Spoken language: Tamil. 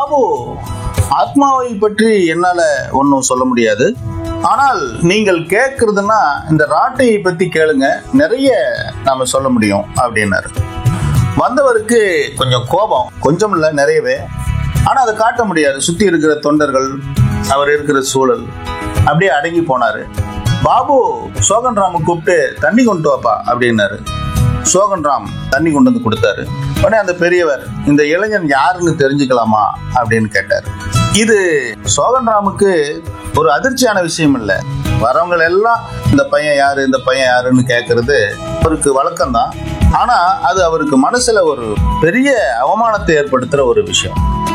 பாபு ஆத்மாவை பற்றி என்னால ஒன்றும் சொல்ல முடியாது ஆனால் நீங்கள் கேட்கறதுன்னா இந்த ராட்டையை பத்தி கேளுங்க நிறைய நாம சொல்ல முடியும் அப்படின்னாரு வந்தவருக்கு கொஞ்சம் கோபம் கொஞ்சம் இல்லை நிறையவே ஆனா அதை காட்ட முடியாது சுத்தி இருக்கிற தொண்டர்கள் அவர் இருக்கிற சூழல் அப்படியே அடங்கி போனாரு பாபு சோகன் ராம கூப்பிட்டு தண்ணி கொண்டு வாப்பா அப்படின்னாரு சோகன் ராம் தண்ணி கொண்டு வந்து கொடுத்தாரு உடனே அந்த பெரியவர் இந்த இளைஞன் யாருன்னு தெரிஞ்சுக்கலாமா அப்படின்னு கேட்டார் இது சோகன் ராமுக்கு ஒரு அதிர்ச்சியான விஷயம் இல்லை வரவங்க எல்லாம் இந்த பையன் யாரு இந்த பையன் யாருன்னு கேட்கறது அவருக்கு வழக்கம்தான் ஆனா அது அவருக்கு மனசுல ஒரு பெரிய அவமானத்தை ஏற்படுத்துற ஒரு விஷயம்